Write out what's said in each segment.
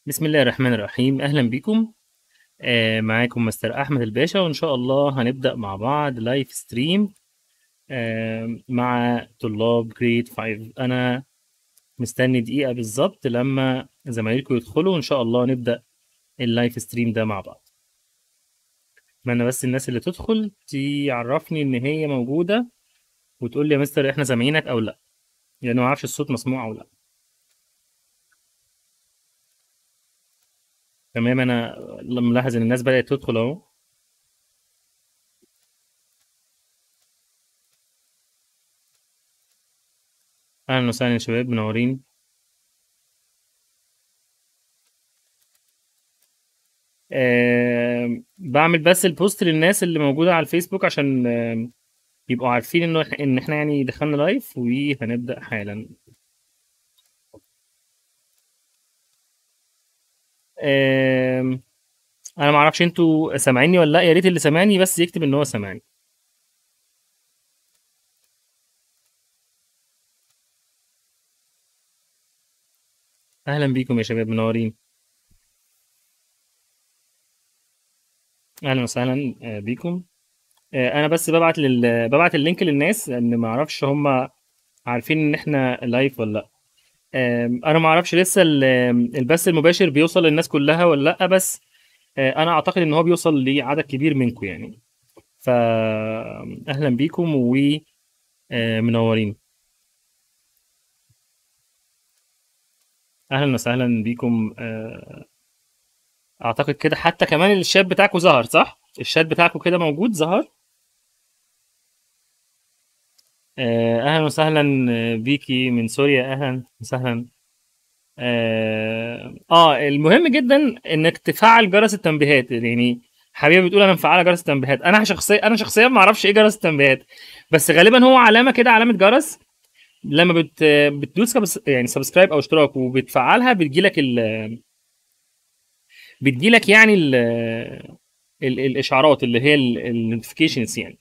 بسم الله الرحمن الرحيم أهلا بكم آه معاكم مستر أحمد الباشا وإن شاء الله هنبدأ مع بعض لايف ستريم آه مع طلاب جريد 5 أنا مستني دقيقة بالظبط لما زمايلكم يدخلوا وإن شاء الله نبدأ اللايف ستريم ده مع بعض أتمنى بس الناس اللي تدخل تعرفني إن هي موجودة وتقول لي يا مستر إحنا سامعينك أو لأ لأن ما أعرفش الصوت مسموع أو لأ تمام أنا ملاحظ إن الناس بدأت تدخل أهو أهلا وسهلا يا شباب منورين أه بعمل بس البوست للناس اللي موجودة على الفيسبوك عشان آه، يبقوا عارفين انه إح- ان احنا يعني دخلنا لايف وهنبدأ حالا آم، انا ما اعرفش انتوا سامعيني ولا لا يا ريت اللي سامعني بس يكتب ان هو سامعني اهلا بيكم يا شباب منورين اهلا وسهلا آه، بيكم آه، انا بس ببعت لل... ببعت اللينك للناس لان ما اعرفش هم عارفين ان احنا لايف ولا لا آم، انا ما اعرفش لسه ال- البث المباشر بيوصل للناس كلها ولا لا بس آه، انا اعتقد ان هو بيوصل لعدد كبير منكم يعني فاهلا بيكم ومنورين اهلا وسهلا بيكم آه، اعتقد كده حتى كمان الشات بتاعكم ظهر صح الشات بتاعكم كده موجود ظهر آه، اهلا وسهلا آه، بيكي من سوريا اهلا وسهلا اه آه، المهم جدا انك تفعل جرس التنبيهات يعني حبيبه بتقول انا مفعله جرس التنبيهات انا شخصيا انا شخصيا ما اعرفش ايه جرس التنبيهات بس غالبا هو علامه كده علامه جرس لما بت بتدوس سبس- يعني سبسكرايب او اشتراك وبتفعلها بتجيلك ال بتجيلك يعني ال ال الاشعارات اللي هي النوتيفيكيشنز يعني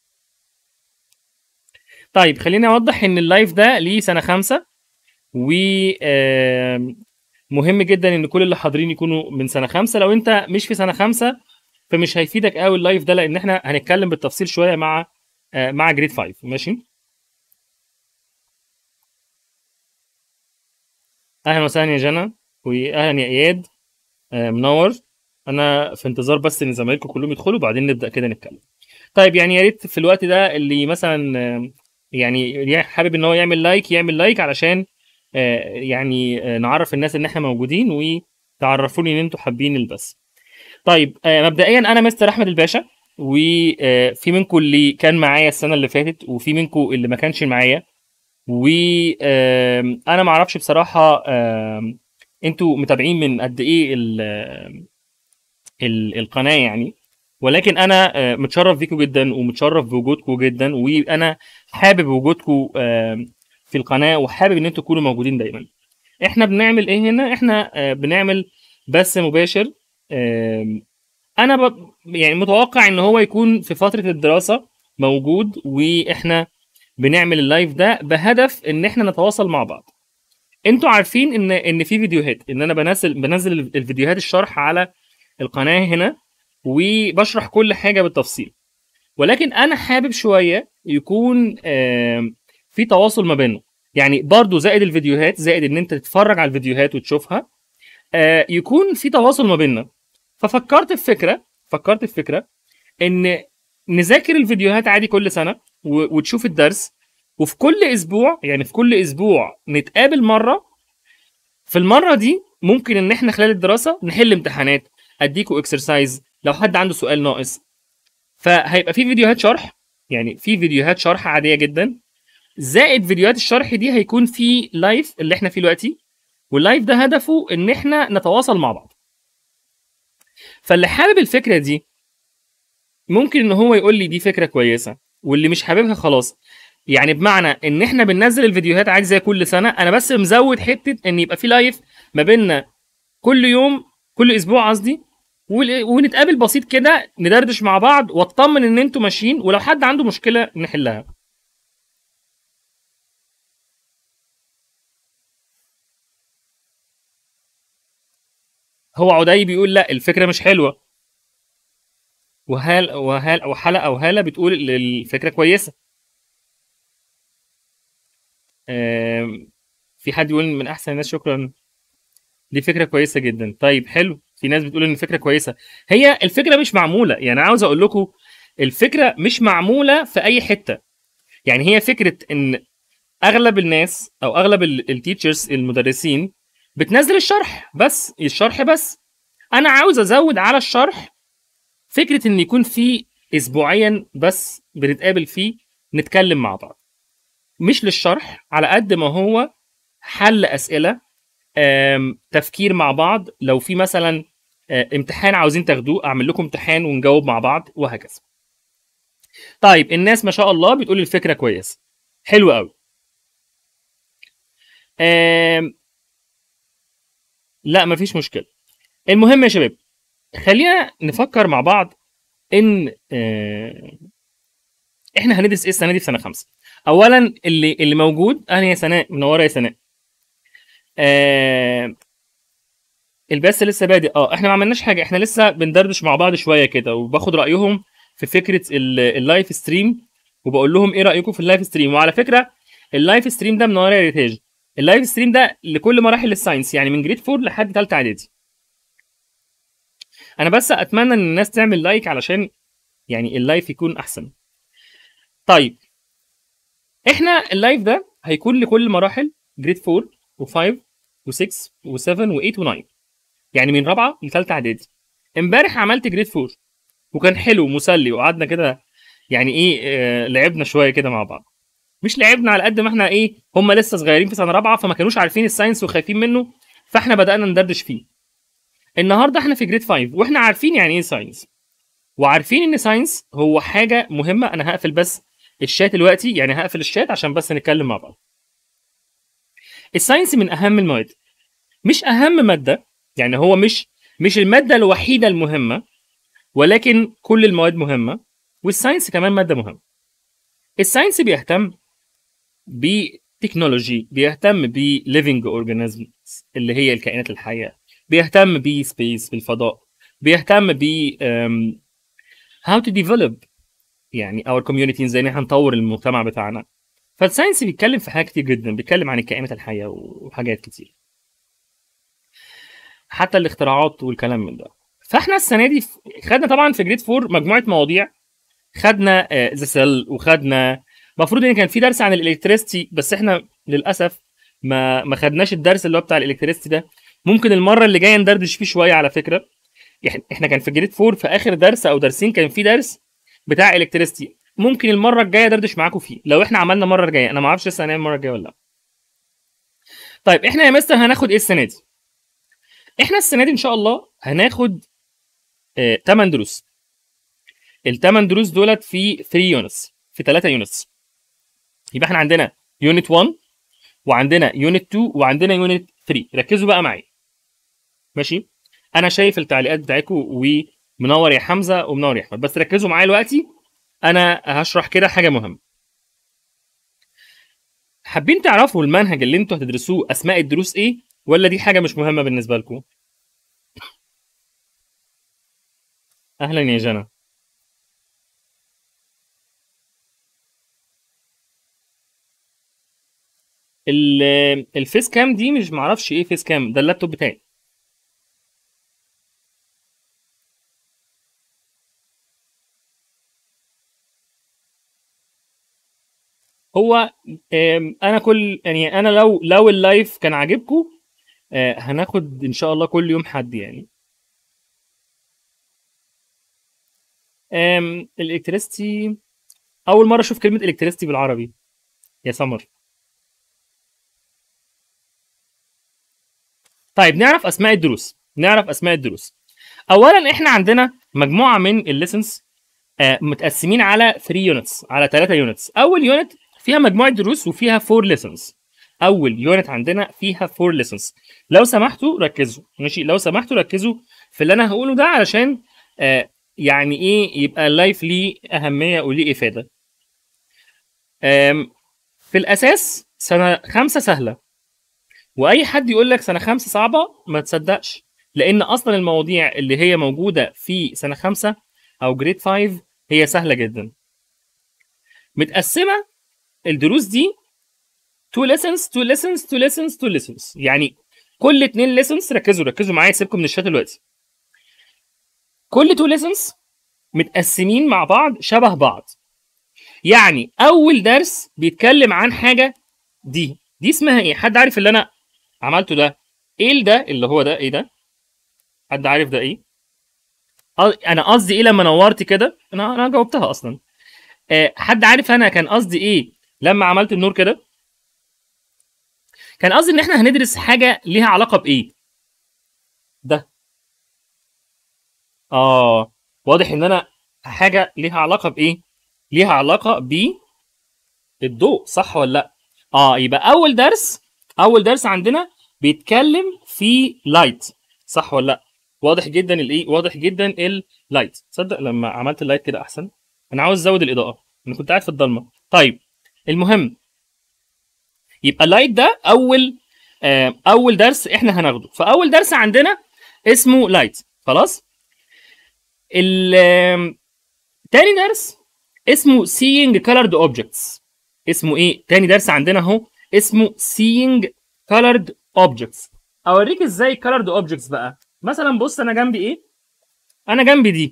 طيب خليني اوضح ان اللايف ده ليه سنه خمسة و آم، مهم جدا ان كل اللي حاضرين يكونوا من سنه خمسة لو انت مش في سنه خمسة فمش هيفيدك قوي اللايف ده لان احنا هنتكلم بالتفصيل شويه مع آه، مع جريد 5 ماشي اهلا وسهلا يا جنى واهلا يا اياد آه، منور انا في انتظار بس ان زمايلكم كلهم يدخلوا وبعدين نبدا كده نتكلم طيب يعني يا ريت في الوقت ده اللي مثلا آه، يعني يعني حابب ان هو يعمل لايك يعمل لايك علشان آه، يعني آه، نعرف الناس ان احنا موجودين وتعرفوني ان انتوا حابين البث طيب آه، مبدئيا انا مستر احمد الباشا وفي منكم اللي كان معايا السنه اللي فاتت وفي منكم اللي ما كانش معايا وانا ما اعرفش بصراحه آم، انتوا متابعين من قد ايه ال ال القناه يعني ولكن انا آه، متشرف بيكم جدا ومتشرف بوجودكم جدا وانا حابب وجودكم آم، في القناه وحابب ان انتوا تكونوا موجودين دايما احنا بنعمل ايه هنا احنا آه، بنعمل بث مباشر آم، انا ب... يعني متوقع ان هو يكون في فتره الدراسه موجود واحنا بنعمل اللايف ده بهدف ان احنا نتواصل مع بعض انتوا عارفين ان ان في فيديوهات ان انا بنزل بنزل الفيديوهات الشرح على القناه هنا وبشرح كل حاجه بالتفصيل ولكن انا حابب شويه يكون آم، في تواصل ما بيننا يعني برضو زائد الفيديوهات زائد ان انت تتفرج على الفيديوهات وتشوفها آه، يكون في تواصل ما بيننا ففكرت في فكره فكرت في فكره ان نذاكر الفيديوهات عادي كل سنه و- وتشوف الدرس وفي كل اسبوع يعني في كل اسبوع نتقابل مره في المره دي ممكن ان احنا خلال الدراسه نحل امتحانات اديكوا اكسرسايز لو حد عنده سؤال ناقص فهيبقى في فيديوهات شرح يعني في فيديوهات شرح عاديه جدا زائد فيديوهات الشرح دي هيكون في لايف اللي احنا فيه دلوقتي واللايف ده هدفه ان احنا نتواصل مع بعض فاللي حابب الفكره دي ممكن ان هو يقول لي دي فكره كويسه واللي مش حاببها خلاص يعني بمعنى ان احنا بننزل الفيديوهات عادي زي كل سنه انا بس مزود حته ان يبقى في لايف ما بيننا كل يوم كل اسبوع قصدي ول- ونتقابل بسيط كده ندردش مع بعض واطمن ان انتوا ماشيين ولو حد عنده مشكله نحلها هو عدي بيقول لا الفكره مش حلوه وهال وهال وحلقه او هاله بتقول الفكره كويسه آم، في حد يقول من احسن الناس شكرا دي فكره كويسه جدا طيب حلو في ناس بتقول ان الفكره كويسه هي الفكره مش معموله يعني عاوز اقول لكم الفكره مش معموله في اي حته يعني هي فكره ان اغلب الناس او اغلب التيتشرز المدرسين بتنزل الشرح بس الشرح بس انا عاوز ازود على الشرح فكره ان يكون في اسبوعيا بس بنتقابل فيه نتكلم مع بعض مش للشرح على قد ما هو حل اسئله آم، تفكير مع بعض لو في مثلا آه، امتحان عاوزين تاخدوه اعمل لكم امتحان ونجاوب مع بعض وهكذا طيب الناس ما شاء الله بتقول الفكره كويسه حلو قوي آم، لا مفيش مشكله المهم يا شباب خلينا نفكر مع بعض ان آه، احنا هندرس ايه السنه دي في سنه خمسه اولا اللي اللي موجود انا يا سناء منوره يا سناء آه البث لسه بادئ اه احنا ما عملناش حاجه احنا لسه بندردش مع بعض شويه كده وباخد رايهم في فكره ال- اللايف ستريم وبقول لهم ايه رايكم في اللايف ستريم وعلى فكره اللايف ستريم ده منوره يا ريتاج اللايف ستريم ده لكل مراحل الساينس يعني من جريد 4 لحد ثالثه اعدادي انا بس اتمنى ان الناس تعمل لايك علشان يعني اللايف يكون احسن طيب احنا اللايف ده هيكون لكل مراحل جريد 4 و5 و6 و7 و8 و9 يعني من رابعه لثالثه اعدادي امبارح عملت جريد 4 وكان حلو ومسلي وقعدنا كده يعني ايه آه لعبنا شويه كده مع بعض مش لعبنا على قد ما احنا ايه هم لسه صغيرين في سنه رابعه فما كانوش عارفين الساينس وخايفين منه فاحنا بدانا ندردش فيه النهارده احنا في جريد 5 واحنا عارفين يعني ايه ساينس وعارفين ان ساينس هو حاجه مهمه انا هقفل بس الشات دلوقتي يعني هقفل الشات عشان بس نتكلم مع بعض الساينس من اهم المواد مش اهم ماده يعني هو مش مش الماده الوحيده المهمه ولكن كل المواد مهمه والساينس كمان ماده مهمه الساينس بيهتم بتكنولوجي بيهتم بليفنج اورجانيزمز اللي هي الكائنات الحيه بيهتم بسبيس بالفضاء بيهتم ب um, how to develop يعني our community ازاي ان احنا نطور المجتمع بتاعنا فالساينس بيتكلم في حاجات كتير جدا بيتكلم عن الكائنات الحيه وحاجات كتير حتى الاختراعات والكلام من ده فاحنا السنه دي ف- خدنا طبعا في جريد 4 مجموعه مواضيع خدنا ذا سيل وخدنا المفروض ان كان في درس عن الالكتريستي بس احنا للاسف ما ما خدناش الدرس اللي هو بتاع الالكتريستي ده ممكن المره اللي جايه ندردش فيه شويه على فكره إح- احنا كان في جريد 4 في اخر درس او درسين كان في درس بتاع الكتريستي ممكن المره الجايه دردش معاكم فيه لو احنا عملنا المره الجايه انا ما اعرفش لسه هنعمل المره الجايه ولا لا طيب احنا يا مستر هناخد ايه السنه دي احنا السنه دي ان شاء الله هناخد 8 دروس الثمان دروس دولت في 3 يونتس في 3 يونتس يبقى احنا عندنا يونت 1 وعندنا يونت 2 وعندنا يونت 3 ركزوا بقى معايا ماشي انا شايف التعليقات بتاعتكم ومنور يا حمزه ومنور يا احمد بس ركزوا معايا دلوقتي انا هشرح كده حاجه مهمه حابين تعرفوا المنهج اللي انتوا هتدرسوه اسماء الدروس ايه ولا دي حاجه مش مهمه بالنسبه لكم اهلا يا جنى ال- الفيس كام دي مش معرفش ايه فيس كام ده اللابتوب بتاعي هو آم، انا كل يعني انا لو لو اللايف كان عاجبكم آه، هناخد ان شاء الله كل يوم حد يعني آم، الالكتريستي اول مره اشوف كلمه الكتريستي بالعربي يا سمر طيب نعرف اسماء الدروس نعرف اسماء الدروس اولا احنا عندنا مجموعه من الليسنز متقسمين على 3 يونتس على 3 يونتس اول يونت فيها مجموعه دروس وفيها 4 ليسنز اول يونت عندنا فيها 4 ليسنز لو سمحتوا ركزوا ماشي لو سمحتوا ركزوا في اللي انا هقوله ده علشان آه يعني ايه يبقى اللايف ليه اهميه وليه افاده آم، في الاساس سنه خمسه سهله واي حد يقول لك سنه خمسه صعبه ما تصدقش لان اصلا المواضيع اللي هي موجوده في سنه خمسة او جريد 5 هي سهله جدا متقسمه الدروس دي تو lessons تو lessons تو lessons تو lessons يعني كل اتنين lessons ركزوا ركزوا معايا سيبكم من الشات دلوقتي كل تو lessons متقسمين مع بعض شبه بعض يعني اول درس بيتكلم عن حاجه دي دي اسمها ايه حد عارف اللي انا عملته ده ايه ده اللي هو ده ايه ده حد عارف ده ايه أ- انا قصدي ايه لما نورت كده انا انا جاوبتها اصلا أه حد عارف انا كان قصدي ايه لما عملت النور كده كان قصدي ان احنا هندرس حاجه ليها علاقه بايه ده اه واضح ان انا حاجه ليها علاقه بايه ليها علاقه بالضوء صح ولا لا اه يبقى اول درس اول درس عندنا بيتكلم في لايت صح ولا لا واضح جدا الايه واضح جدا اللايت تصدق لما عملت اللايت كده احسن انا عاوز ازود الاضاءه انا كنت قاعد في الضلمه طيب المهم يبقى اللايت ده اول آه اول درس احنا هناخده فاول درس عندنا اسمه لايت خلاص ال آم، تاني درس اسمه seeing colored objects اسمه ايه تاني درس عندنا اهو اسمه seeing colored objects اوريك ازاي colored objects بقى مثلا بص انا جنبي ايه انا جنبي دي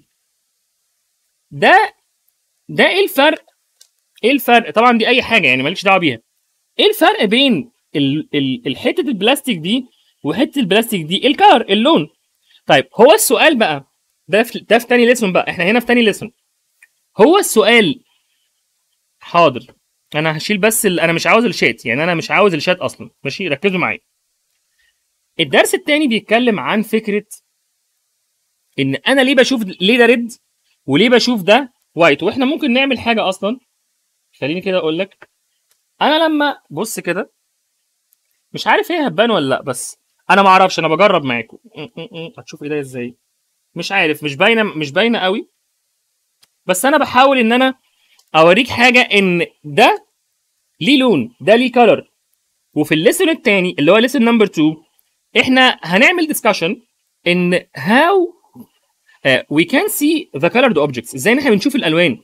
ده ده ايه الفرق ايه الفرق طبعا دي اي حاجه يعني مالكش دعوه بيها ايه الفرق بين ال- ال- الحته البلاستيك دي وحته البلاستيك دي الكار اللون طيب هو السؤال بقى ده في ده في تاني ليسون بقى احنا هنا في تاني ليسون هو السؤال حاضر انا هشيل بس ال... انا مش عاوز الشات يعني انا مش عاوز الشات اصلا ماشي ركزوا معايا الدرس التاني بيتكلم عن فكره ان انا ليه بشوف ليه ده ريد وليه بشوف ده وايت واحنا ممكن نعمل حاجه اصلا خليني كده اقول لك انا لما بص كده مش عارف هي هتبان ولا لا بس انا ما اعرفش انا بجرب معاكم م- م- م. هتشوف ايديا ازاي مش عارف مش باينه مش باينه قوي بس انا بحاول ان انا اوريك حاجه ان ده ليه لون ده ليه كلر وفي الليسن التاني اللي هو ليسن نمبر 2 احنا هنعمل ديسكشن ان هاو وي كان سي ذا colored اوبجكتس ازاي ان احنا بنشوف الالوان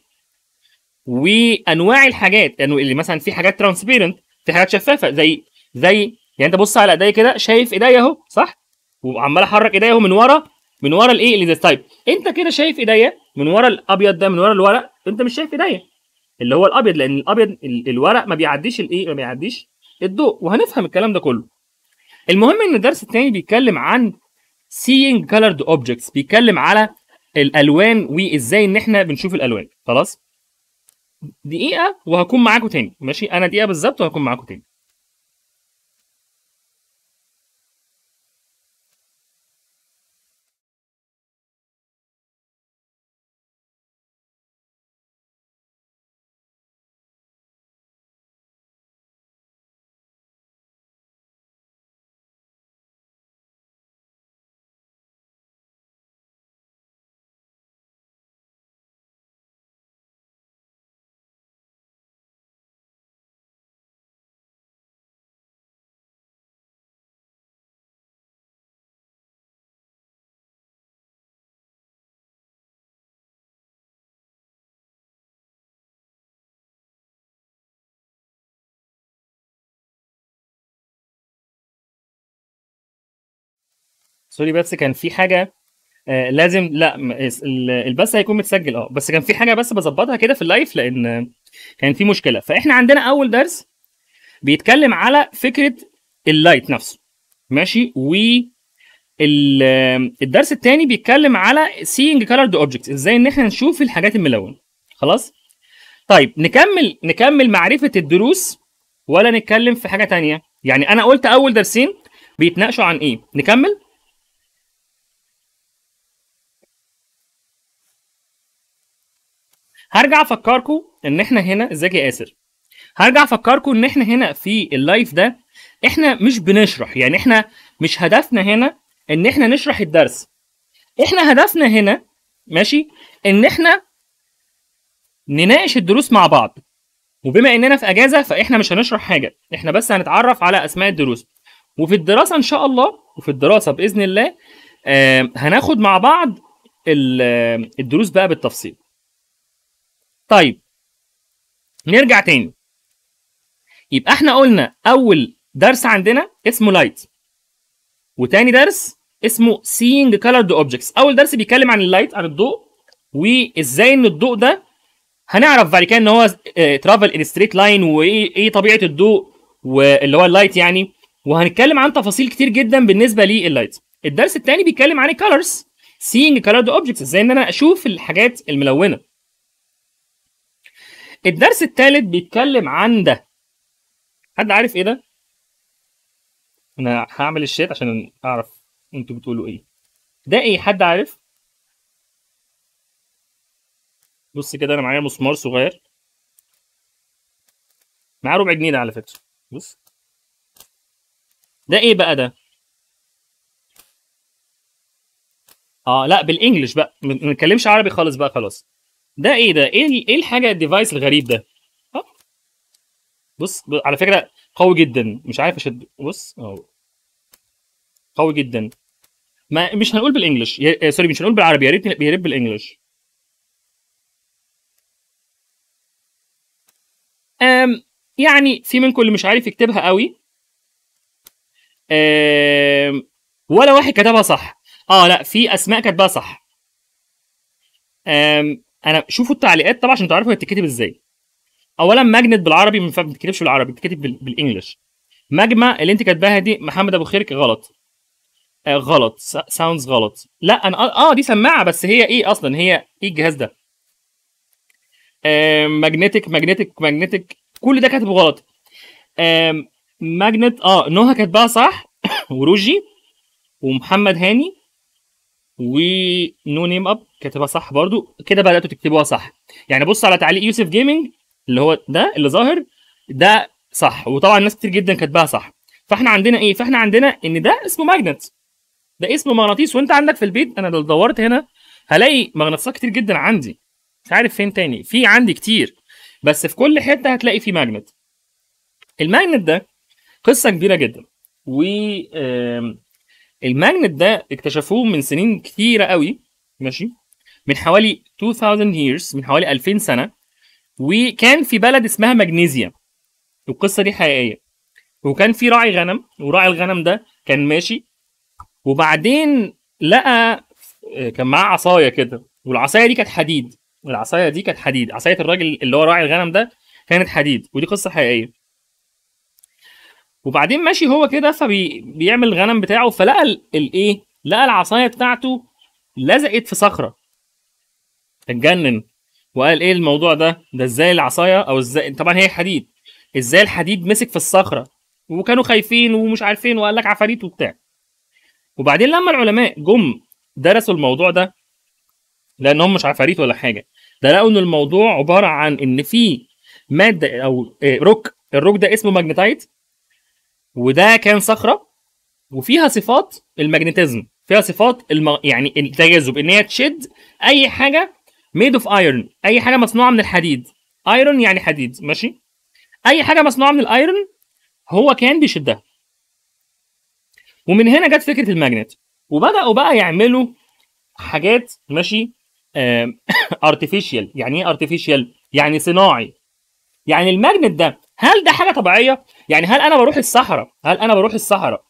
وانواع الحاجات يعني اللي مثلا في حاجات ترانسبيرنت في حاجات شفافه زي زي يعني انت بص على ايديا كده شايف ايديا اهو صح وعمال احرك ايديا اهو من ورا من ورا الايه اللي طيب انت كده شايف ايديا من ورا الابيض ده من ورا الورق انت مش شايف ايديا اللي هو الابيض لان الابيض ال- الورق ما بيعديش الايه ما بيعديش الضوء وهنفهم الكلام ده كله المهم ان الدرس الثاني بيتكلم عن seeing colored objects بيتكلم على الالوان وازاي ان احنا بنشوف الالوان خلاص دقيقه وهكون معاكم تاني ماشي انا دقيقه بالظبط وهكون معاكم تاني سوري بس كان في حاجه آه لازم لا م- اس- ال- البث هيكون متسجل اه بس كان في حاجه بس بظبطها كده في اللايف لان آه، كان في مشكله فاحنا عندنا اول درس بيتكلم على فكره اللايت نفسه ماشي و ال- آه، الدرس الثاني بيتكلم على seeing colored objects ازاي ان احنا نشوف الحاجات الملونه خلاص طيب نكمل نكمل معرفه الدروس ولا نتكلم في حاجه تانية يعني انا قلت اول درسين بيتناقشوا عن ايه نكمل هرجع افكركم ان احنا هنا ازيك يا اسر هرجع افكركم ان احنا هنا في اللايف ده احنا مش بنشرح يعني احنا مش هدفنا هنا ان احنا نشرح الدرس احنا هدفنا هنا ماشي ان احنا نناقش الدروس مع بعض وبما اننا في اجازه فاحنا مش هنشرح حاجه احنا بس هنتعرف على اسماء الدروس وفي الدراسه ان شاء الله وفي الدراسه باذن الله آه هناخد مع بعض ال- آه، الدروس بقى بالتفصيل طيب نرجع تاني يبقى احنا قلنا اول درس عندنا اسمه لايت وتاني درس اسمه seeing colored objects اول درس بيتكلم عن اللايت عن الضوء وازاي ان الضوء ده هنعرف بعد كده ان هو ترافل ان ستريت لاين وايه ايه طبيعه الضوء واللي هو اللايت يعني وهنتكلم عن تفاصيل كتير جدا بالنسبه لللايت الدرس الثاني بيتكلم عن الكالرز seeing colored objects ازاي ان انا اشوف الحاجات الملونه الدرس الثالث بيتكلم عن ده حد عارف ايه ده انا هعمل الشات عشان اعرف انتوا بتقولوا ايه ده ايه حد عارف بص كده انا معايا مسمار صغير معاه ربع جنيه ده على فكره بص ده ايه بقى ده اه لا بالانجلش بقى ما ما نتكلمش عربي خالص بقى خلاص ده ايه ده ايه ال- ايه الحاجه الديفايس الغريب ده اه بص ب- على فكره قوي جدا مش عارف اشد بص اهو قوي جدا ما مش هنقول بالانجلش يا... آه، سوري مش هنقول بالعربي يا ريت يا ريت بالانجلش أم يعني في منكم اللي مش عارف يكتبها قوي أم ولا واحد كتبها صح اه لا في اسماء كاتباها صح أم انا شوفوا التعليقات طبعا عشان تعرفوا هي بتتكتب ازاي اولا ماجنت بالعربي ما ينفع- ما بتتكتبش بالعربي بتتكتب بال- بالانجلش ماجما اللي انت كاتباها دي محمد ابو خيرك غلط آه غلط ساوندز غلط لا انا اه آه، دي سماعه بس هي ايه اصلا هي ايه الجهاز ده ماجنتيك ماجنتيك ماجنتيك كل ده كاتبه غلط آم، ماجنت اه نوها كاتباها صح وروجي ومحمد هاني ونو نيم اب كاتبها صح برضو كده بداتوا تكتبوها صح يعني بص على تعليق يوسف جيمنج اللي هو ده اللي ظاهر ده صح وطبعا ناس كتير جدا كاتباها صح فاحنا عندنا ايه فاحنا عندنا ان ده اسمه ماجنت ده اسمه مغناطيس وانت عندك في البيت انا لو دورت هنا هلاقي مغناطيسات كتير جدا عندي مش عارف فين تاني في عندي كتير بس في كل حته هتلاقي في ماجنت الماجنت ده قصه كبيره جدا و آم، الماجنت ده اكتشفوه من سنين كتيره قوي ماشي من حوالي 2000 years من حوالي 2000 سنه وكان في بلد اسمها مغنيزيا القصه دي حقيقيه وكان في راعي غنم وراعي الغنم ده كان ماشي وبعدين لقى آه، كان معاه عصايه كده والعصايه دي كانت حديد العصايه دي كانت حديد عصايه الراجل اللي هو راعي الغنم ده كانت حديد ودي قصه حقيقيه وبعدين ماشي هو كده فبيعمل الغنم بتاعه فلقى ال- الايه لقى العصايه بتاعته لزقت في صخره اتجنن وقال ايه الموضوع ده ده ازاي العصايه او ازاي طبعا هي حديد ازاي الحديد مسك في الصخره وكانوا خايفين ومش عارفين وقال لك عفاريت وبتاع وبعدين لما العلماء جم درسوا الموضوع ده لانهم مش عفاريت ولا حاجه ده لقوا ان الموضوع عباره عن ان في ماده او آه، روك الروك ده اسمه ماجنتايت وده كان صخره وفيها صفات الماجنتيزم فيها صفات الم... يعني التجاذب ان هي تشد اي حاجه ميد اوف ايرون اي حاجه مصنوعه من الحديد ايرون يعني حديد ماشي اي حاجه مصنوعه من الايرون هو كان بيشدها ومن هنا جت فكره الماجنت وبداوا بقى يعملوا حاجات ماشي ارتفيشال يعني ايه ارتفيشال يعني صناعي يعني الماجنت ده هل ده حاجه طبيعيه يعني هل انا بروح الصحراء هل انا بروح الصحراء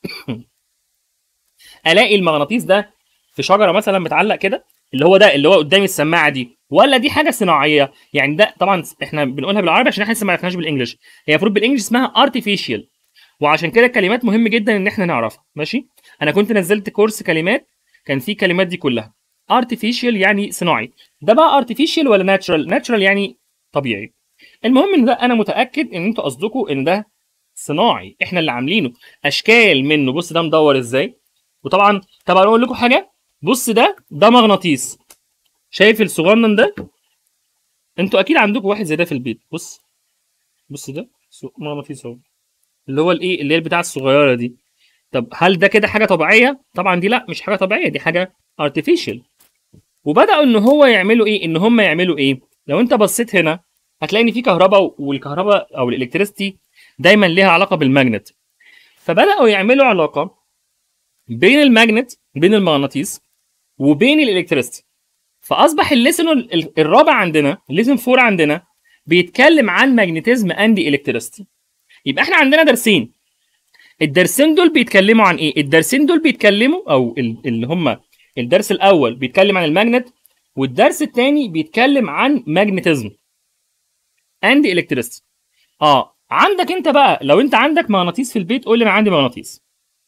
الاقي المغناطيس ده في شجره مثلا متعلق كده اللي هو ده اللي هو قدامي السماعه دي ولا دي حاجه صناعيه يعني ده طبعا احنا بنقولها بالعربي عشان احنا لسه ما عرفناش بالانجلش هي المفروض بالانجلش اسمها ارتفيشال وعشان كده الكلمات مهم جدا ان احنا نعرفها ماشي انا كنت نزلت كورس كلمات كان فيه الكلمات دي كلها artificial يعني صناعي ده بقى artificial ولا natural natural يعني طبيعي المهم ان ده انا متاكد ان انتوا قصدكم ان ده صناعي احنا اللي عاملينه اشكال منه بص ده مدور ازاي وطبعا طب اقول لكم حاجه بص ده ده مغناطيس شايف الصغنن ده انتوا اكيد عندكم واحد زي ده في البيت بص بص ده سو- مغناطيس اهو اللي هو الايه اللي هي البتاعه الصغيره دي طب هل ده كده حاجه طبيعيه طبعا دي لا مش حاجه طبيعيه دي حاجه artificial وبداوا ان هو يعملوا ايه ان هم يعملوا ايه لو انت بصيت هنا هتلاقي ان في كهرباء والكهرباء او الالكتريستي دايما ليها علاقه بالماجنت فبداوا يعملوا علاقه بين الماجنت بين المغناطيس وبين الالكتريستي فاصبح الليسن ال- الرابع عندنا الليسن 4 عندنا بيتكلم عن ماجنتيزم اند الكتريستي يبقى احنا عندنا درسين الدرسين دول بيتكلموا عن ايه الدرسين دول بيتكلموا او ال- اللي هم الدرس الاول بيتكلم عن الماجنت والدرس الثاني بيتكلم عن ماجنتيزم اند الكتريستي اه عندك انت بقى لو انت عندك مغناطيس في البيت قول لي انا عندي مغناطيس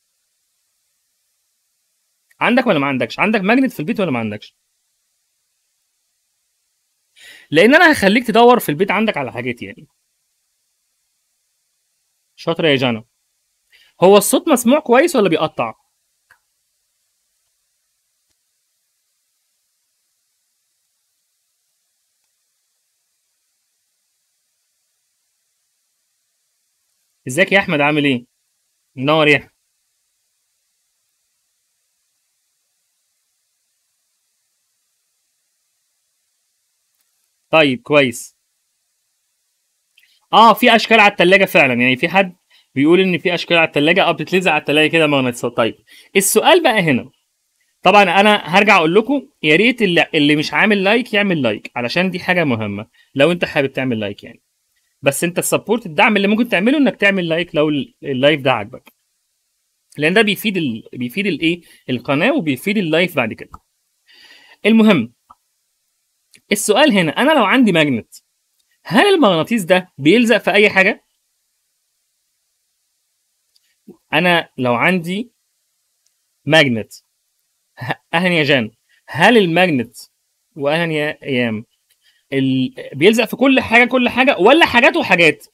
عندك ولا ما عندكش عندك ماجنت في البيت ولا ما عندكش لان انا هخليك تدور في البيت عندك على حاجات يعني شاطره يا جانا هو الصوت مسموع كويس ولا بيقطع ازيك يا احمد عامل ايه منور يا أحمد. طيب كويس اه في اشكال على التلاجة فعلا يعني في حد بيقول ان في اشكال على التلاجة اه بتتلزق على التلاجة كده مغناطيسات طيب السؤال بقى هنا طبعا انا هرجع اقول لكم يا ريت اللي, اللي مش عامل لايك يعمل لايك علشان دي حاجه مهمه لو انت حابب تعمل لايك يعني بس انت السبورت الدعم اللي ممكن تعمله انك تعمل لايك لو ال- اللايف ده عاجبك لان ده بيفيد ال... بيفيد الايه القناه وبيفيد اللايف بعد كده المهم السؤال هنا انا لو عندي ماجنت هل المغناطيس ده بيلزق في اي حاجه انا لو عندي ماجنت ه- اهلا يا جان هل الماجنت واهلا يا ايام ال... بيلزق في كل حاجه كل حاجه ولا حاجات وحاجات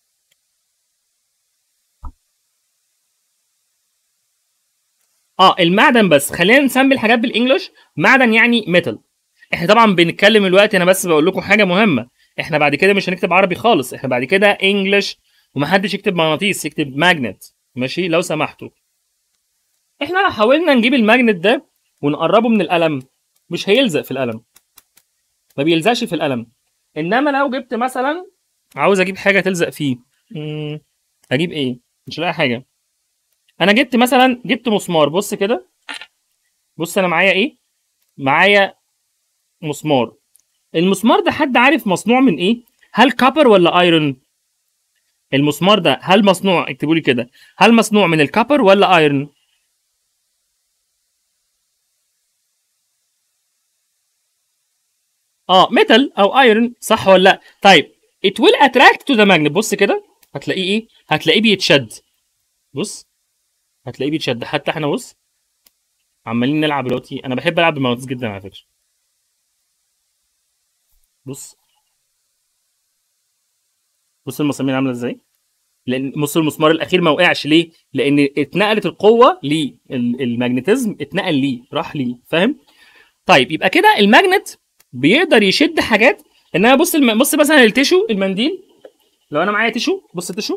اه المعدن بس خلينا نسمي الحاجات بالانجلش معدن يعني ميتال احنا طبعا بنتكلم الوقت انا بس بقول لكم حاجه مهمه احنا بعد كده مش هنكتب عربي خالص احنا بعد كده انجلش ومحدش يكتب مغناطيس يكتب ماجنت ماشي لو سمحتوا احنا لو حاولنا نجيب الماجنت ده ونقربه من القلم مش هيلزق في القلم ما بيلزقش في القلم انما لو جبت مثلا عاوز اجيب حاجه تلزق فيه مم، اجيب ايه مش لاقي حاجه انا جبت مثلا جبت مسمار بص كده بص انا معايا ايه معايا مسمار المسمار ده حد عارف مصنوع من ايه هل كابر ولا ايرون المسمار ده هل مصنوع اكتبوا لي كده هل مصنوع من الكابر ولا ايرون اه ميتال او ايرون صح ولا لا طيب it will attract to the magnet بص كده هتلاقيه ايه هتلاقيه بيتشد بص هتلاقيه بيتشد حتى احنا بص عمالين نلعب دلوقتي انا بحب العب بالمغناطيس جدا على فكره بص بص المسامير عامله ازاي لان بص المسمار الاخير ما وقعش ليه لان اتنقلت القوه للماجنتيزم اتنقل ليه راح ليه فاهم طيب يبقى كده الماجنت بيقدر يشد حاجات ان انا بص الم... بص مثلا التيشو المنديل لو انا معايا تيشو بص التيشو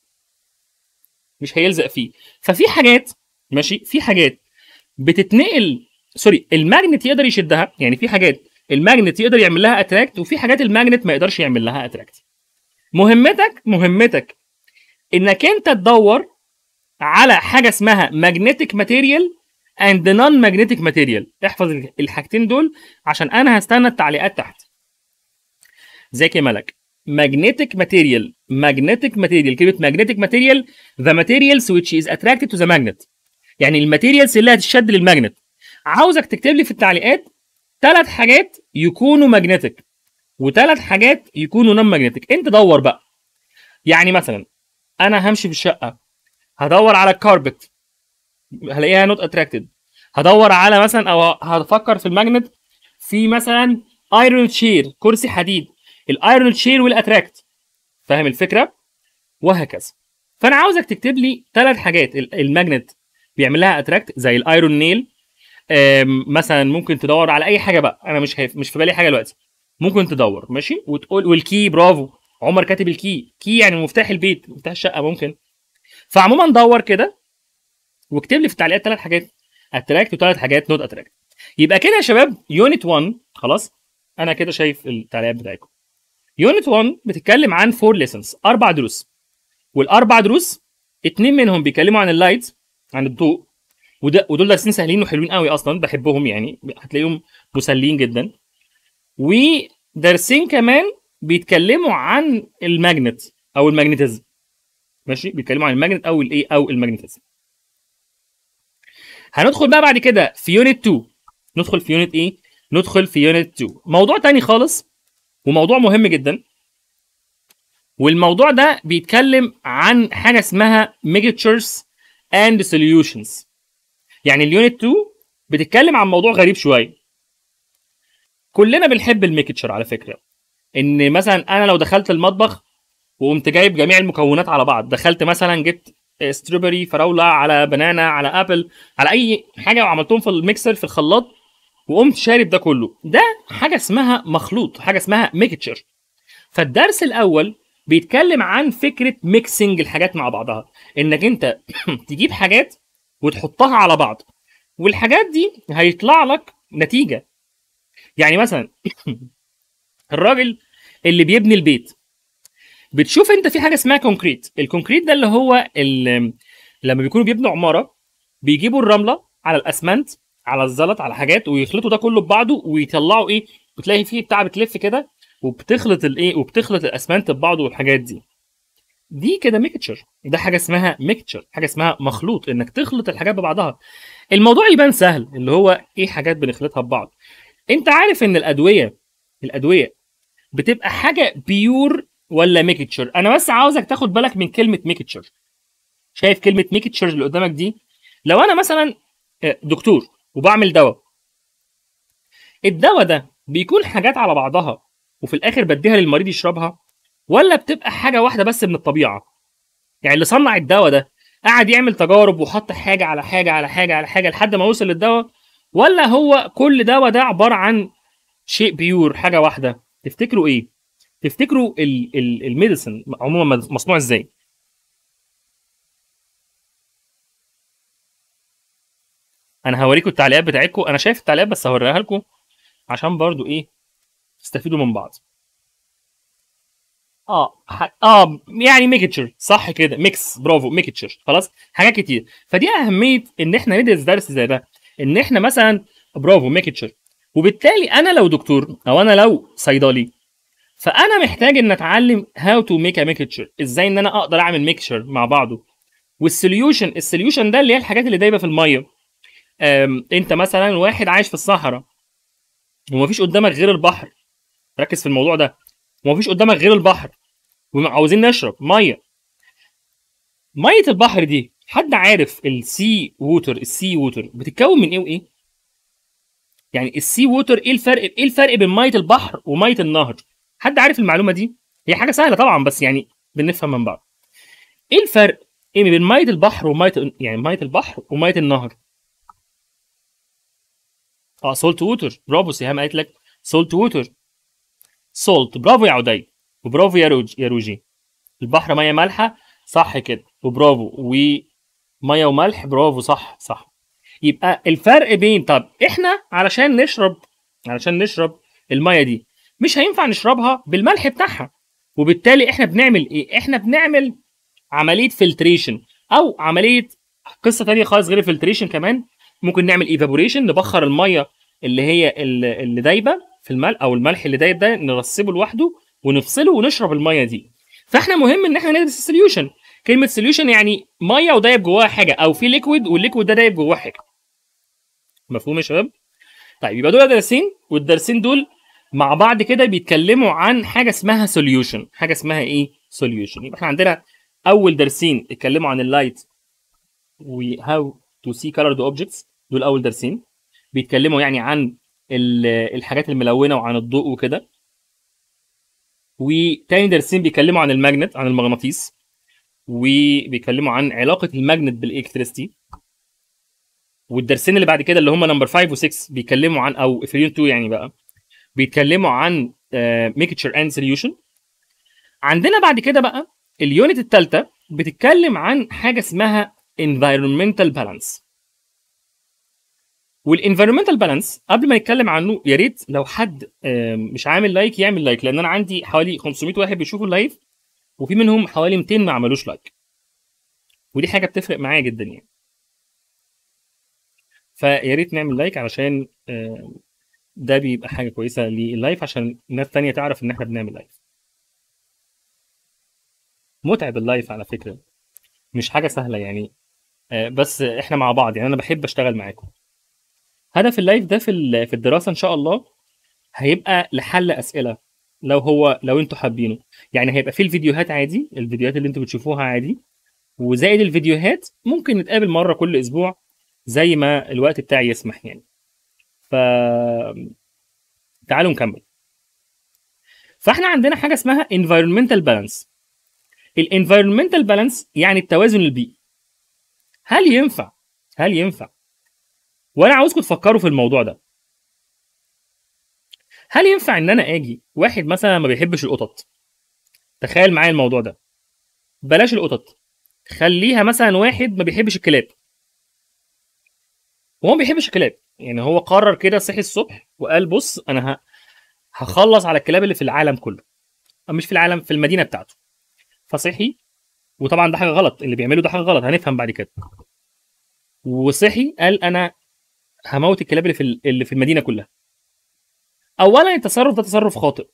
مش هيلزق فيه ففي حاجات ماشي في حاجات بتتنقل سوري الماجنت يقدر يشدها يعني في حاجات الماجنت يقدر يعمل لها اتراكت وفي حاجات الماجنت ما يقدرش يعمل لها اتراكت مهمتك مهمتك انك انت تدور على حاجه اسمها magnetic material and non magnetic material احفظ الحاجتين دول عشان انا هستنى التعليقات تحت ازيك يا ملك magnetic material magnetic material كلمه magnetic material the materials which is attracted to the magnet يعني الماتيريالز اللي هتشد للماجنت عاوزك تكتب لي في التعليقات ثلاث حاجات يكونوا ماجنتيك وثلاث حاجات يكونوا نون ماجنتيك انت دور بقى يعني مثلا انا همشي في الشقه هدور على الكاربت هلاقيها نوت اتراكتد هدور على مثلا او هفكر في الماجنت في مثلا ايرون تشير كرسي حديد الايرون تشير ويل اتراكت فاهم الفكره وهكذا فانا عاوزك تكتب لي ثلاث حاجات ال- الماجنت بيعمل لها اتراكت زي الايرون نيل مثلا ممكن تدور على اي حاجه بقى انا مش هيف مش في بالي حاجه دلوقتي ممكن تدور ماشي وتقول والكي برافو عمر كاتب الكي كي يعني مفتاح البيت مفتاح الشقه ممكن فعموما دور كده واكتب لي في التعليقات ثلاث حاجات اتراكت وثلاث حاجات نوت اتراكت يبقى كده يا شباب يونت 1 خلاص انا كده شايف التعليقات بتاعتكم يونت 1 بتتكلم عن فور ليسنز اربع دروس والاربع دروس اتنين منهم بيتكلموا عن اللايت عن الضوء وده ودول درسين سهلين وحلوين قوي اصلا بحبهم يعني هتلاقيهم مسليين جدا ودرسين كمان بيتكلموا عن الماجنت او الماجنتيزم ماشي بيتكلموا عن الماجنت او الايه او الماجنتيزم هندخل بقى بعد كده في يونت 2 ندخل في يونت ايه ندخل في يونت 2 موضوع تاني خالص وموضوع مهم جدا والموضوع ده بيتكلم عن حاجه اسمها ميجاتشرز اند سوليوشنز يعني اليونت 2 بتتكلم عن موضوع غريب شويه كلنا بنحب الميكتشر على فكره ان مثلا انا لو دخلت المطبخ وقمت جايب جميع المكونات على بعض دخلت مثلا جبت ستروبري فراوله على بنانا على ابل على اي حاجه وعملتهم في الميكسر في الخلاط وقمت شارب ده كله ده حاجه اسمها مخلوط حاجه اسمها ميكتشر فالدرس الاول بيتكلم عن فكره ميكسنج الحاجات مع بعضها انك انت تجيب حاجات وتحطها على بعض والحاجات دي هيطلع لك نتيجه يعني مثلا الراجل اللي بيبني البيت بتشوف انت في حاجه اسمها كونكريت الكونكريت ده اللي هو اللي لما بيكونوا بيبنوا عماره بيجيبوا الرمله على الاسمنت على الزلط على حاجات ويخلطوا ده كله ببعضه ويطلعوا ايه بتلاقي فيه بتاع بتلف كده وبتخلط الايه وبتخلط الاسمنت ببعضه والحاجات دي دي كده ميكتشر ده حاجه اسمها ميكتشر حاجه اسمها مخلوط انك تخلط الحاجات ببعضها الموضوع يبان سهل اللي هو ايه حاجات بنخلطها ببعض انت عارف ان الادويه الادويه بتبقى حاجه بيور ولا ميكتشر انا بس عاوزك تاخد بالك من كلمه ميكتشر شايف كلمه ميكتشر اللي قدامك دي لو انا مثلا دكتور وبعمل دواء الدواء ده بيكون حاجات على بعضها وفي الاخر بديها للمريض يشربها ولا بتبقى حاجه واحده بس من الطبيعه يعني اللي صنع الدواء ده قعد يعمل تجارب وحط حاجه على حاجه على حاجه على حاجه لحد ما وصل للدواء ولا هو كل دواء ده عباره عن شيء بيور حاجه واحده تفتكروا ايه تفتكروا الميديسن عموما مصنوع ازاي انا هوريكم التعليقات بتاعتكم انا شايف التعليقات بس هوريها لكم عشان برضو ايه تستفيدوا من بعض اه ح... اه يعني ميكتشر صح كده ميكس برافو ميكتشر خلاص حاجات كتير فدي اهميه ان احنا ندرس درس زي ده ان احنا مثلا برافو ميكتشر وبالتالي انا لو دكتور او انا لو صيدلي فانا محتاج ان اتعلم هاو تو ميك ا ميكتشر ازاي ان انا اقدر اعمل ميكتشر مع بعضه والسوليوشن السوليوشن ده اللي هي الحاجات اللي دايبه في الميه انت مثلا واحد عايش في الصحراء ومفيش قدامك غير البحر ركز في الموضوع ده ومفيش قدامك غير البحر وعاوزين نشرب ميه ميه البحر دي حد عارف السي ووتر السي ووتر بتتكون من ايه وايه يعني السي ووتر ايه الفرق ايه الفرق بين ميه البحر وميه النهر حد عارف المعلومه دي هي حاجه سهله طبعا بس يعني بنفهم من بعض ايه الفرق ايه بين ميه البحر وميه يعني ميه البحر وميه النهر اه سولت ووتر برافو سهام قالت لك سولت ووتر سولت برافو يا عدي وبرافو يا روج يا روجي البحر ميه مالحه صح كده وبرافو وميه وملح برافو صح صح يبقى الفرق بين طب احنا علشان نشرب علشان نشرب الميه دي مش هينفع نشربها بالملح بتاعها وبالتالي احنا بنعمل ايه احنا بنعمل عمليه فلتريشن او عمليه قصه تانية خالص غير الفلتريشن كمان ممكن نعمل ايفابوريشن نبخر الميه اللي هي اللي دايبه في الملح او الملح اللي دايب ده نرسبه لوحده ونفصله ونشرب الميه دي فاحنا مهم ان احنا ندرس السوليوشن كلمه سوليوشن يعني ميه ودايب جواها حاجه او في ليكويد والليكويد ده دايب جواه حاجه مفهوم يا شباب طيب يبقى دول درسين والدرسين دول مع بعض كده بيتكلموا عن حاجه اسمها سوليوشن حاجه اسمها ايه سوليوشن يبقى احنا عندنا اول درسين اتكلموا عن اللايت وهاو تو سي كولرد اوبجكتس دول اول درسين بيتكلموا يعني عن الحاجات الملونه وعن الضوء وكده وتاني درسين بيتكلموا عن الماجنت عن المغناطيس وبيتكلموا عن علاقه الماجنت بالالكتريستي والدرسين اللي بعد كده اللي هم نمبر 5 و6 بيتكلموا عن او افريون 2 يعني بقى بيتكلموا عن ميكتشر اند سوليوشن عندنا بعد كده بقى اليونت الثالثه بتتكلم عن حاجه اسمها environmental balance والانفيرمنتال بالانس قبل ما نتكلم عنه يا ريت لو حد مش عامل لايك يعمل لايك لان انا عندي حوالي 500 واحد بيشوفوا اللايف وفي منهم حوالي 200 ما عملوش لايك ودي حاجه بتفرق معايا جدا يعني فيا ريت نعمل لايك علشان آه، ده بيبقى حاجه كويسه لللايف عشان ناس تانية تعرف ان احنا بنعمل لايف متعب اللايف على فكره مش حاجه سهله يعني آه، بس احنا مع بعض يعني انا بحب اشتغل معاكم هدف اللايف ده في ال- في الدراسه ان شاء الله هيبقى لحل اسئله لو هو لو انتوا حابينه يعني هيبقى في الفيديوهات عادي الفيديوهات اللي انتوا بتشوفوها عادي وزائد الفيديوهات ممكن نتقابل مره كل اسبوع زي ما الوقت بتاعي يسمح يعني ف تعالوا نكمل فاحنا عندنا حاجه اسمها environmental balance الانفيرمنتال بالانس يعني التوازن البيئي هل ينفع هل ينفع وانا عاوزكم تفكروا في الموضوع ده هل ينفع ان انا اجي واحد مثلا ما بيحبش القطط تخيل معايا الموضوع ده بلاش القطط خليها مثلا واحد ما بيحبش الكلاب وهو ما بيحبش الكلاب يعني هو قرر كده صحي الصبح وقال بص انا ه- هخلص على الكلاب اللي في العالم كله أو مش في العالم في المدينه بتاعته فصحي وطبعا ده حاجه غلط اللي بيعمله ده حاجه غلط هنفهم بعد كده وصحي قال انا هموت الكلاب اللي في ال- اللي في المدينه كلها اولا التصرف ده تصرف خاطئ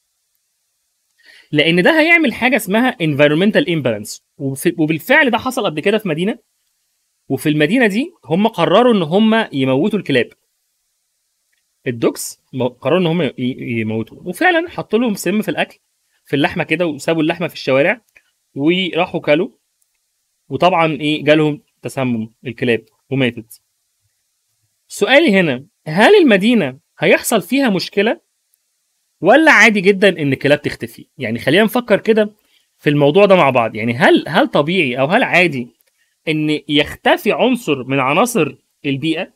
لان ده هيعمل حاجه اسمها environmental imbalance وفي- وبالفعل ده حصل قبل كده في مدينه وفي المدينه دي هم قرروا ان هم يموتوا الكلاب الدوكس م- قرروا ان هم ي- يموتوا وفعلا حطوا لهم سم في الاكل في اللحمه كده وسابوا اللحمه في الشوارع وراحوا كلوا وطبعا ايه جالهم تسمم الكلاب وماتت سؤالي هنا هل المدينه هيحصل فيها مشكله ولا عادي جدا ان الكلاب تختفي يعني خلينا نفكر كده في الموضوع ده مع بعض يعني هل هل طبيعي او هل عادي ان يختفي عنصر من عناصر البيئه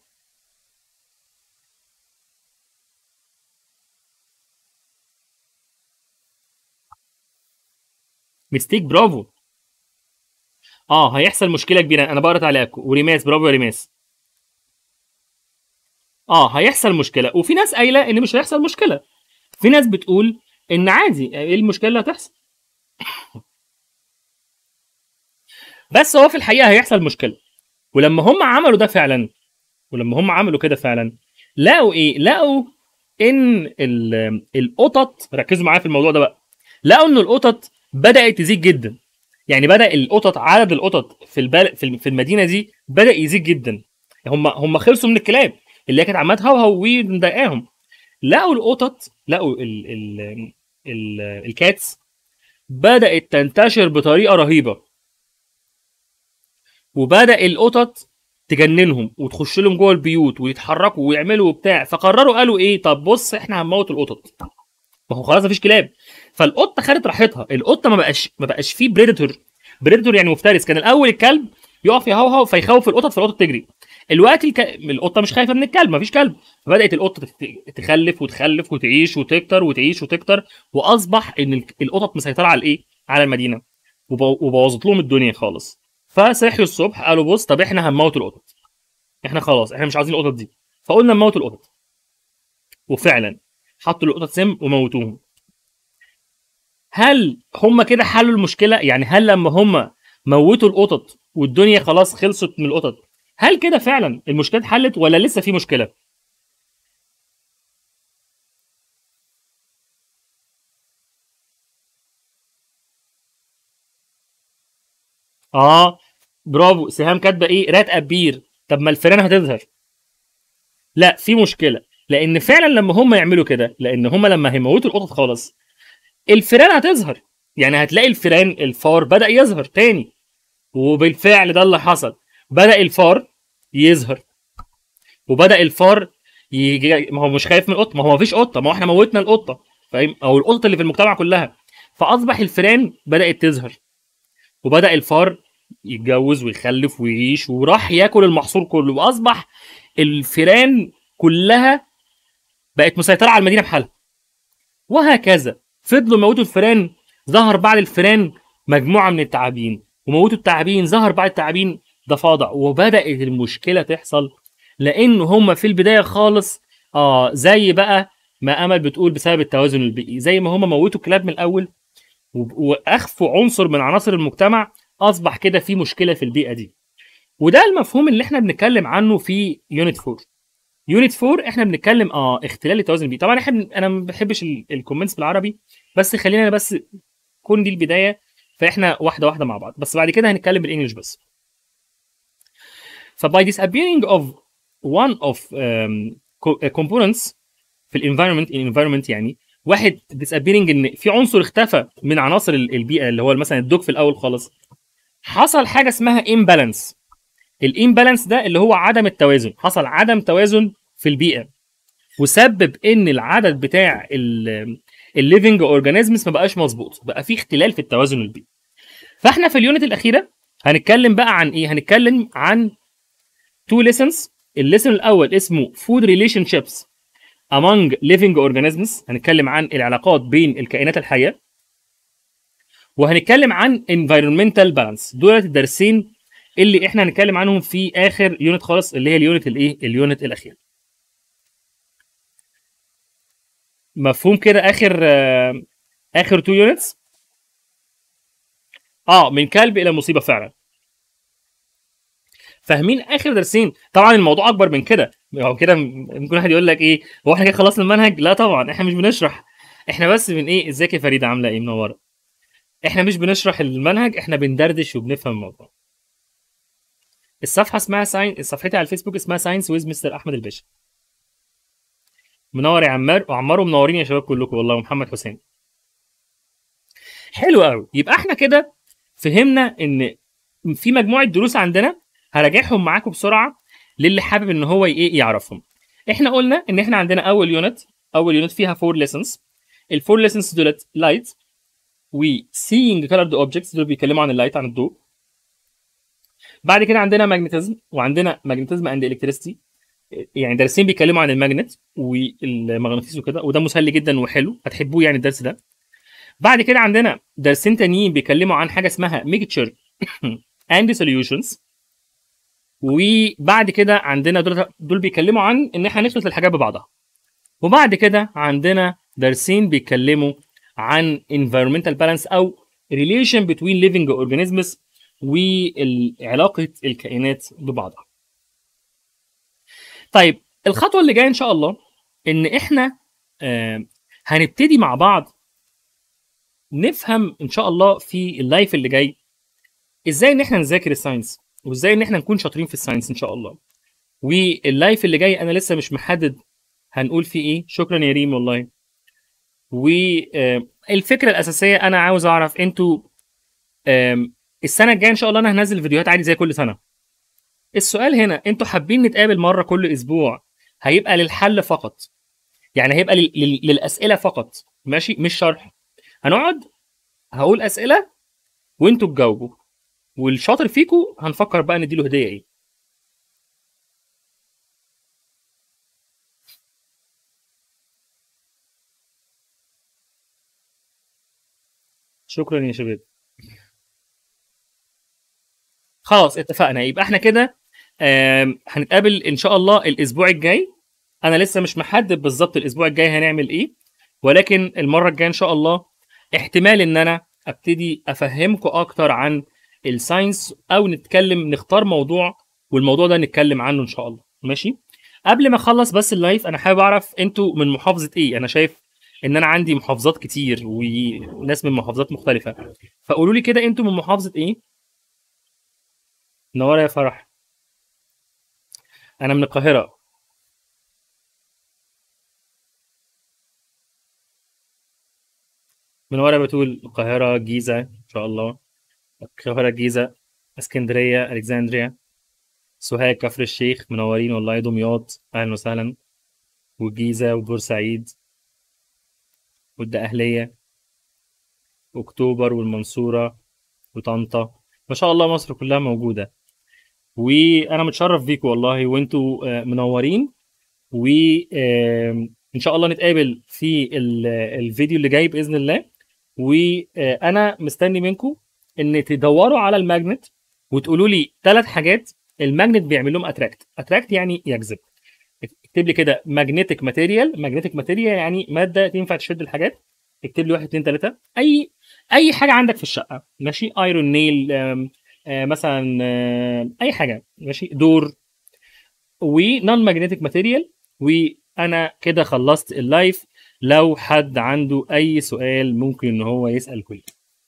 ميستيك برافو اه هيحصل مشكله كبيره انا بقرا تعليقكم وريماس برافو يا ريماس اه هيحصل مشكله وفي ناس قايله ان مش هيحصل مشكله في ناس بتقول ان عادي ايه المشكله اللي هتحصل بس هو في الحقيقه هيحصل مشكله ولما هم عملوا ده فعلا ولما هم عملوا كده فعلا لقوا ايه لقوا ان ال- القطط ركزوا معايا في الموضوع ده بقى لقوا ان القطط بدات تزيد جدا يعني بدا القطط عدد القطط في البل... في الم- في المدينه دي بدا يزيد جدا هم هم خلصوا من الكلاب اللي هي كانت عماله تهوهو ومضايقاهم لقوا القطط لقوا ال... ال... ال... الكاتس بدات تنتشر بطريقه رهيبه وبدا القطط تجننهم وتخش لهم جوه البيوت ويتحركوا ويعملوا بتاع فقرروا قالوا ايه طب بص احنا هنموت القطط ما هو خلاص مفيش كلاب فالقطه خدت راحتها القطه ما بقاش ما بقاش فيه بريدتور بريدتور يعني مفترس كان الاول الكلب يقف يهوهو فيخوف القطط فالقطه تجري الوقت الك... القطه مش خايفه من الكلب مفيش كلب فبدات القطه تت- تخلف وتخلف وتعيش وتكتر وتعيش وتكتر واصبح ان ال- القطط مسيطره على الايه على المدينه وبو- وبوظت لهم الدنيا خالص فصحيوا الصبح قالوا بص طب احنا هنموت القطط احنا خلاص احنا مش عايزين القطط دي فقلنا نموت القطط وفعلا حطوا القطط سم وموتوهم هل هم كده حلوا المشكله يعني هل لما هم موتوا القطط والدنيا خلاص خلصت من القطط هل كده فعلا المشكله اتحلت ولا لسه في مشكله اه برافو سهام كاتبه ايه رات ابير طب ما الفيران هتظهر لا في مشكله لان فعلا لما هم يعملوا كده لان هم لما هيموتوا القطط خالص الفيران هتظهر يعني هتلاقي الفيران الفار بدا يظهر تاني وبالفعل ده اللي حصل بدا الفار يظهر وبدا الفار يجي ما هو مش خايف من القطه ما هو مفيش قطه ما هو احنا موتنا القطه فاهم او القطط اللي في المجتمع كلها فاصبح الفيران بدات تظهر وبدا الفار يتجوز ويخلف ويعيش وراح ياكل المحصول كله واصبح الفيران كلها بقت مسيطره على المدينه بحالها وهكذا فضلوا يموتوا الفيران ظهر بعد الفيران مجموعه من التعابين وموتوا التعابين ظهر بعد التعابين ضفادع وبدات المشكله تحصل لان هم في البدايه خالص اه زي بقى ما امل بتقول بسبب التوازن البيئي زي ما هم موتوا الكلاب من الاول وب- واخفوا عنصر من عناصر المجتمع اصبح كده في مشكله في البيئه دي وده المفهوم اللي احنا بنتكلم عنه في يونت 4 يونت 4 احنا بنتكلم اه اختلال التوازن البيئي طبعا احنا بن- انا ما بحبش الكومنتس بالعربي بس خلينا بس كون دي البدايه فاحنا واحده واحده مع بعض بس بعد كده هنتكلم بالانجلش بس فباي disappearing of one of um, co- uh, components في الانفايرمنت الانفايرمنت يعني واحد disappearing ان في عنصر اختفى من عناصر ال- البيئه اللي هو مثلا الدوج في الاول خالص حصل حاجه اسمها imbalance الامبالانس ده اللي هو عدم التوازن حصل عدم توازن في البيئه وسبب ان العدد بتاع الليفنج اورجانيزمز ما بقاش مظبوط بقى في اختلال في التوازن البيئي فاحنا في اليونت الاخيره هنتكلم بقى عن ايه هنتكلم عن تو ليسنز الليسن الاول اسمه food relationships among living organisms هنتكلم عن العلاقات بين الكائنات الحيه وهنتكلم عن environmental balance دول الدرسين اللي احنا هنتكلم عنهم في اخر يونت خالص اللي هي اليونت الايه اليونت الاخير مفهوم كده اخر آه، اخر تو يونتس اه من كلب الى مصيبه فعلا فاهمين اخر درسين طبعا الموضوع اكبر من كده هو كده م- ممكن واحد يقول لك ايه هو احنا كده خلصنا المنهج لا طبعا احنا مش بنشرح احنا بس من ايه ازيك يا فريده عامله ايه منوره احنا مش بنشرح المنهج احنا بندردش وبنفهم الموضوع الصفحه اسمها ساين صفحتي على الفيسبوك اسمها ساينس ويز مستر احمد الباشا منور يا عمار وعمار ومنورين يا شباب كلكم والله ومحمد حسين حلو قوي يبقى احنا كده فهمنا ان في مجموعه دروس عندنا هراجعهم معاكم بسرعه للي حابب ان هو ايه يعرفهم احنا قلنا ان احنا عندنا اول يونت اول يونت فيها فور ليسنز الفور ليسنز دولت لايت و seeing colored objects دول بيتكلموا عن اللايت عن الضوء بعد كده عندنا ماجنتيزم وعندنا ماجنتيزم اند الكتريستي يعني درسين بيتكلموا عن الماجنت والمغناطيس وكده وده مسلي جدا وحلو هتحبوه يعني الدرس ده بعد كده عندنا درسين تانيين بيتكلموا عن حاجه اسمها ميكتشر اند سوليوشنز وبعد كده عندنا دول دول بيتكلموا عن ان احنا نخلط الحاجات ببعضها وبعد كده عندنا درسين بيتكلموا عن environmental balance او relation between living organisms وعلاقه الكائنات ببعضها طيب الخطوه اللي جايه ان شاء الله ان احنا آه هنبتدي مع بعض نفهم ان شاء الله في اللايف اللي جاي ازاي ان احنا نذاكر الساينس وازاي ان احنا نكون شاطرين في الساينس ان شاء الله واللايف اللي جاي انا لسه مش محدد هنقول فيه ايه شكرا يا ريم والله والفكره الاساسيه انا عاوز اعرف انتوا آم، السنه الجايه ان شاء الله انا هنزل فيديوهات عادي زي كل سنه السؤال هنا انتوا حابين نتقابل مره كل اسبوع هيبقى للحل فقط يعني هيبقى لل- لل- للاسئله فقط ماشي مش شرح هنقعد هقول اسئله وانتوا تجاوبوا والشاطر فيكم هنفكر بقى نديله هديه ايه شكرا يا شباب خلاص اتفقنا يبقى احنا كده آم، هنتقابل ان شاء الله الاسبوع الجاي انا لسه مش محدد بالظبط الاسبوع الجاي هنعمل ايه ولكن المره الجايه ان شاء الله احتمال ان انا ابتدي افهمكم اكتر عن الساينس او نتكلم نختار موضوع والموضوع ده نتكلم عنه ان شاء الله ماشي قبل ما اخلص بس اللايف انا حابب اعرف انتوا من محافظه ايه انا شايف ان انا عندي محافظات كتير وناس من محافظات مختلفه فقولوا لي كده انتوا من محافظه ايه نورة يا فرح انا من القاهره من ورا بتقول القاهره الجيزه ان شاء الله القاهره الجيزه اسكندريه الكسندريا سوهاج كفر الشيخ منورين والله دمياط اهلا وسهلا والجيزه وبورسعيد والدقهليه اكتوبر والمنصوره وطنطا ما شاء الله مصر كلها موجوده وانا متشرف بيكم والله وانتوا آه، منورين وان شاء الله نتقابل في ال- الفيديو اللي جاي باذن الله وانا مستني منكم ان تدوروا على الماجنت وتقولوا لي ثلاث حاجات الماجنت بيعمل لهم اتراكت اتراكت يعني يجذب اكتب لي كده ماجنتيك ماتيريال ماجنتيك ماتيريال يعني ماده تنفع تشد الحاجات اكتب لي واحد اتنين تلاته اي اي حاجه عندك في الشقه ماشي ايرون نيل آه مثلا آه اي حاجه ماشي دور ونون ماجنتيك ماتيريال وانا كده خلصت اللايف لو حد عنده اي سؤال ممكن ان هو يسال كله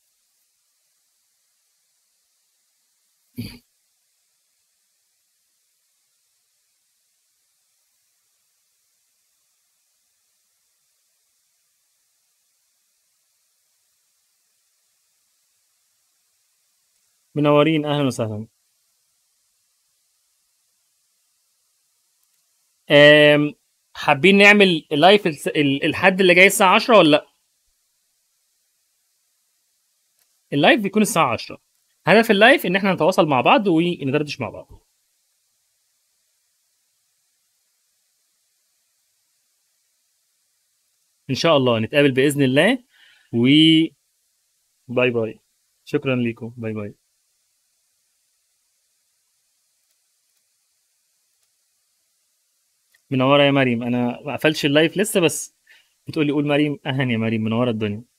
منورين اهلا وسهلا آم، حابين نعمل لايف الس- ال- الحد اللي جاي الساعه 10 ولا لا اللايف بيكون الساعه 10 هدف اللايف ان احنا نتواصل مع بعض وندردش مع بعض ان شاء الله نتقابل باذن الله و باي باي شكرا لكم باي باي منوره يا مريم انا ما قفلتش اللايف لسه بس بتقولي قول مريم اهلا يا مريم منوره الدنيا